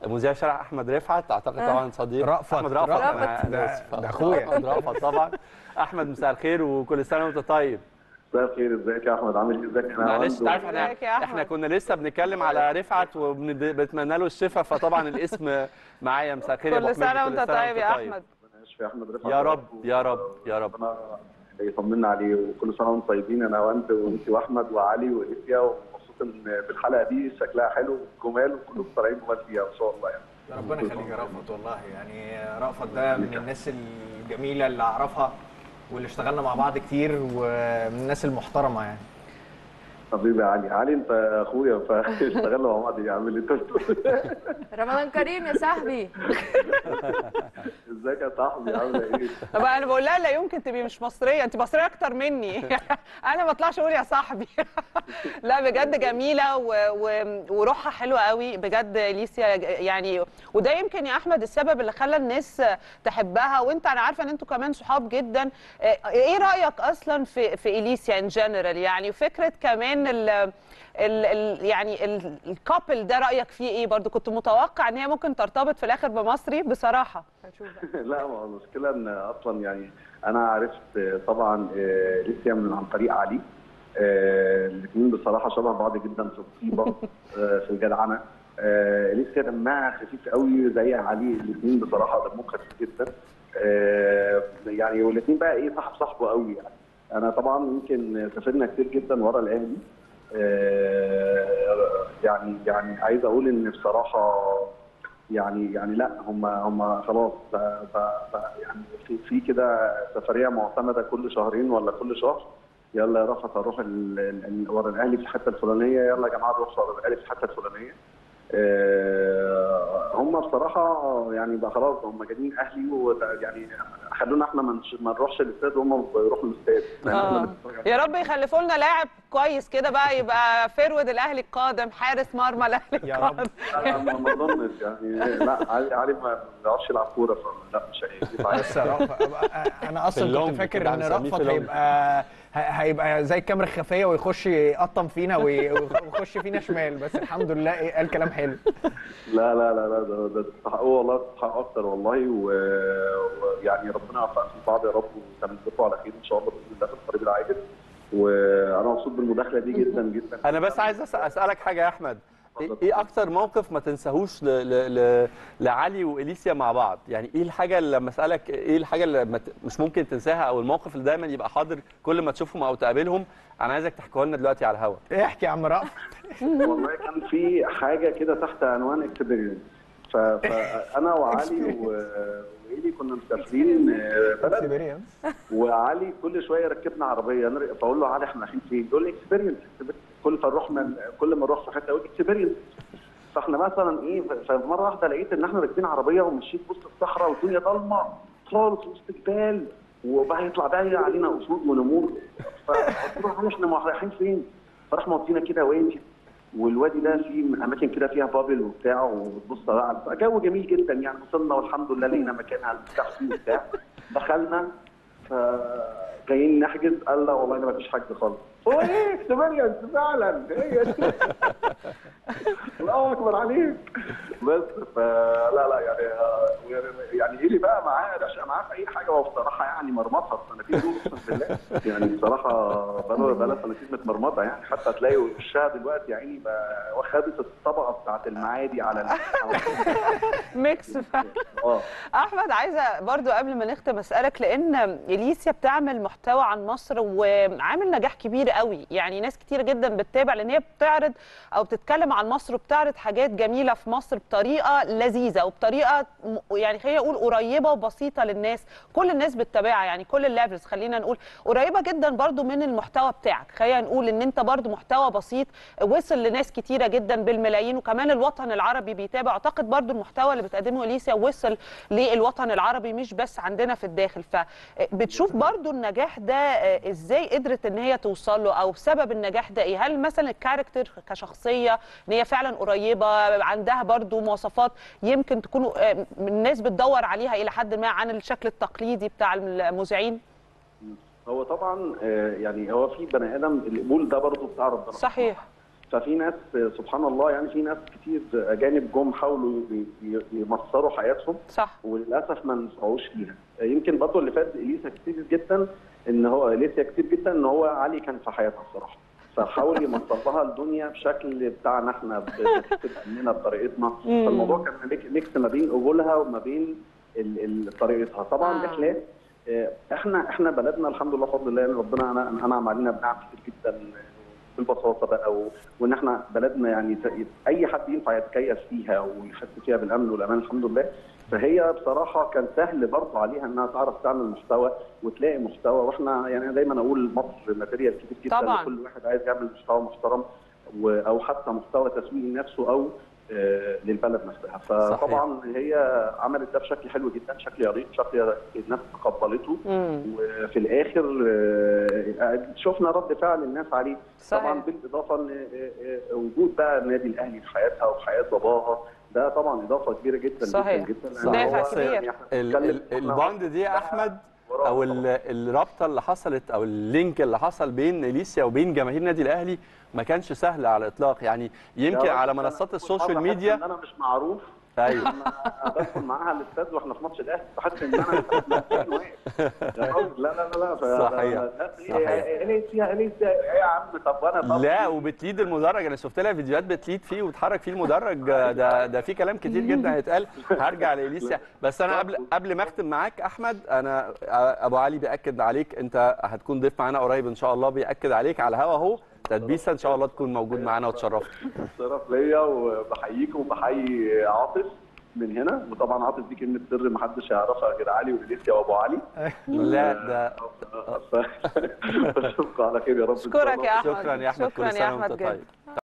مذيع شارع احمد رفعت اعتقد طبعا صديق رأفت. احمد رأفت رأفت. أنا ده- آسف. ده أخويا. احمد رأفت طبعا احمد مساء الخير وكل سنه وانت طيب مساء الخير ازيك يا احمد عامل ايه ازيك انا معلش عماد انت عارف احنا ازيك يا أحمد؟ احنا كنا لسه بنتكلم على رفعت وبنتمنى له الشفاء فطبعا الاسم معايا مساء الخير يا أبو كل حميد، سنه وانت طيب يا احمد ربنا يشفي احمد رفعت يا رب يا رب يا رب ربنا يطمنا عليه وكل سنه وانتم طيبين انا وانت وانت واحمد وعلي واليسيا ومبسوط ان بالحلقه دي شكلها حلو جمال وكلكم طالعين جمال فيها ان شاء الله يعني ربنا يخليك يا رأفت والله يعني رأفت ده من الناس الجميله اللي اعرفها واللي اشتغلنا مع بعض كتير ومن الناس المحترمه يعني حبيبي يا علي علي انت اخويا فاشتغلنا مع بعض يا عم اللي انت بتقوله. رمضان كريم يا صاحبي ازيك يا صاحبي عامله ايه؟ طب انا بقول لها لا يمكن تبقي مش مصريه انت مصريه اكتر مني انا ما اطلعش اقول يا صاحبي لا بجد جميله و... و... وروحها حلوه قوي بجد ليسيا يعني وده يمكن يا احمد السبب اللي خلى الناس تحبها وانت انا عارفه ان انتوا كمان صحاب جدا ايه رايك اصلا في في اليسيا ان جنرال يعني فكره كمان ال... ال ال يعني ال- الكابل ده رايك فيه ايه برضو كنت متوقع ان هي ممكن ترتبط في الاخر بمصري بصراحه هنشوف بقى. لا ما هو المشكله ان اصلا يعني انا عرفت طبعا آه، ليسيا من عن طريق علي الاثنين بصراحه شبه بعض جدا في الطيبه آه، في الجدعنه آه، ليسيا دمها خفيف قوي زي علي الاثنين بصراحه دمهم خفيف جدا آه، يعني والاثنين بقى ايه صاحب صاحبه قوي يعني انا طبعا يمكن سافرنا كتير جدا ورا الاهلي آه، يعني يعني عايز اقول ان بصراحه يعني يعني لا هم هم خلاص بقى بقى بقى يعني في في كده سفريه معتمده كل شهرين ولا كل شهر يلا يا رفعت اروح ال- ال- ورا الاهلي في الحته الفلانيه يلا يا جماعه نروح ورا الاهلي في الحته الفلانيه آه، هم بصراحه يعني بقى خلاص هم جايين اهلي ويعني خلونا احنا ما نش- ما نروحش الاستاد وهم يروحوا الاستاد يعني إحنا آه. بنتفرج على- يا رب يخلفوا لنا لاعب كويس كده بقى يبقى فيرود الاهلي القادم حارس مرمى الاهلي يا رب. القادم لا، ما ما اظنش يعني لا علي علي ما بيعرفش يلعب كوره فلا مش هيجي معايا. بس رأفت انا اصلا اللونج كنت فاكر كده ان هنسميه رأفت في اللونج. هيبقى ه- هيبقى زي الكاميرا الخفيه ويخش يقطم فينا وي- ويخش فينا شمال بس الحمد لله إيه، قال كلام حلو لا لا لا لا ده ده تستحقوا والله تستحقوا اكتر والله و- ويعني ربنا يوفقكم في بعض يا رب وتمسكوا على خير ان شاء الله باذن الله في القريب العاجل وانا مبسوط بالمداخله دي جدا جدا انا بس عايز أس- اسالك حاجه يا احمد إيه- اتفضل. ايه اكتر موقف ما تنساهوش ل... ل... ل... لعلي واليسيا مع بعض يعني ايه الحاجه اللي لما اسالك ايه الحاجه اللي ما ت... مش ممكن تنساها او الموقف اللي دايما يبقى حاضر كل ما تشوفهم او تقابلهم انا عايزك تحكيه لنا دلوقتي على الهوا احكي يا عم رأفت والله كان في حاجه كده تحت عنوان اكسبيرينس فانا وعلي و- وايلي كنا مسافرين آه، بلد وعلي كل شويه ركبنا عربيه نر- فاقول له علي احنا رايحين فين؟ يقول لي اكسبيرينس كل فنروح من كل ما نروح في حته يقول لي اكسبيرينس فاحنا مثلا ايه ف- فمره واحده لقيت ان احنا راكبين عربيه وماشيين في وسط الصحراء والدنيا ضلمه خالص وسط جبال وبقى يطلع بقى علينا اسود ونمور فقلت له علي احنا رايحين فين؟ فراح مودينا كده وادي والوادي ده فيه اماكن كده فيها بابل وبتاع وبتبص بقى على جو جميل جدا يعني وصلنا والحمد لله لقينا مكان على المفتاح فيه وبتاع دخلنا فجايين نحجز قال لا والله ما فيش حجز خالص هو ايه اكسبيرينس فعلا هي دي. الله اكبر عليك بس فلا لا يعني يعني ايه اللي بقى معاه رشقه معاه في اي حاجه هو بصراحه يعني مرمطها السنتين دول اقسم بالله يعني بصراحه بقى بقى سنتين متمرمطه يعني حتى تلاقي وشها دلوقتي يا عيني بقى واخدت الطبقه بتاعت المعادي على ال- ميكس فعلا. اه احمد عايزه برضو قبل ما نختم اسالك لان اليسيا بتعمل محتوى عن مصر وعامل نجاح كبير قوي يعني ناس كتير جدا بتتابع لان هي بتعرض او بتتكلم عن مصر وبتعرض حاجات جميله في مصر بطريقه لذيذه وبطريقه م- يعني خلينا نقول قريبه وبسيطه للناس كل الناس بتتابعها يعني كل الليفلز خلينا نقول قريبه جدا برضو من المحتوى بتاعك خلينا نقول ان انت برضو محتوى بسيط وصل لناس كتيره جدا بالملايين وكمان الوطن العربي بيتابع اعتقد برضو المحتوى اللي بتقدمه اليسيا وصل للوطن العربي مش بس عندنا في الداخل فبتشوف برضو النجاح ده آه، ازاي قدرت ان هي توصل له او سبب النجاح ده ايه هل مثلا الكاركتر كشخصيه ان هي فعلا قريبه عندها برضو مواصفات يمكن تكون آه، الناس بتدور عليها الى حد ما عن الشكل التقليدي بتاع المذيعين هو طبعا آه، يعني هو في بني ادم القبول ده برضه بتاع ربنا صحيح ففي ناس سبحان الله يعني في ناس كتير اجانب جم حاولوا ي- ي- يمصروا حياتهم صح وللاسف ما نفعوش فيها يمكن برضه اللي فات اليسا كتير جدا ان هو اليسا كتير جدا ان هو علي كان في حياتها الصراحه فحاول يمصر لها الدنيا بشكل بتاعنا احنا بتبقى بطريقتنا مم. فالموضوع كان ميك- ميكس ما بين قبولها وما بين ال- ال- طريقتها طبعا آه. ده خلاف آه، احنا احنا بلدنا الحمد لله بفضل الله يعني ربنا أنا- انعم علينا بنعم كتير جدا بالبساطه بقى و- وان احنا بلدنا يعني ت- اي حد ينفع يتكيف فيها ويحس فيها بالامن والامان الحمد لله فهي بصراحه كان سهل برضه عليها انها تعرف تعمل محتوى وتلاقي محتوى واحنا يعني أنا دايما اقول مصر ماتيريال كتير جدا طبعاً. كل واحد عايز يعمل محتوى محترم و- او حتى محتوى تسويقي لنفسه او آه، للبلد نفسها فطبعا هي عملت ده بشكل حلو جدا شكل يليق شكل الناس تقبلته مم. وفي الاخر آه، شفنا رد فعل الناس عليه صحيح. طبعا بالاضافه ان آه، آه، وجود بقى النادي الاهلي في حياتها وفي حياه باباها ده طبعا اضافه كبيره جدا صحيح. جدا جدا صح. دافع هو كبير. يعني إحنا ال- بنتكلم- ال- الباند دي يا احمد وراها او طبعاً. ال- الرابطه اللي حصلت او اللينك اللي حصل بين اليسيا وبين جماهير النادي الاهلي ما كانش سهل على الاطلاق يعني يمكن يا على راجل منصات أنا السوشيال بحس ميديا ان انا مش معروف ايوه لما بدخل معاها الاستاد واحنا في ماتش الاهلي بحس ان انا لا لا لا لا لا ف- صحيح. لا، صحيح. اليسيا اليسيا ايه يا عم طب انا طب لا وبتليد المدرج انا شفت لها فيديوهات بتليد فيه وتحرك فيه المدرج ده ده في كلام كتير جدا هيتقال هرجع لاليسيا بس انا قبل قبل ما اختم معاك احمد انا ابو علي بياكد عليك انت هتكون ضيف معانا قريب ان شاء الله بياكد عليك على الهوا اهو تدبيسه ان شاء الله تكون موجود معانا وتشرفنا شرف ليا وبحييكم وبحيي عاطف من هنا وطبعا عاطف دي كلمه سر محدش يعرفها غير علي واليسيا وابو علي لا ده ف- اشوفكم على خير يا رب إن شاء اشكرك الله. يا احمد شكرا يا احمد شكرا كل يا سنه احمد وانت جدا طيب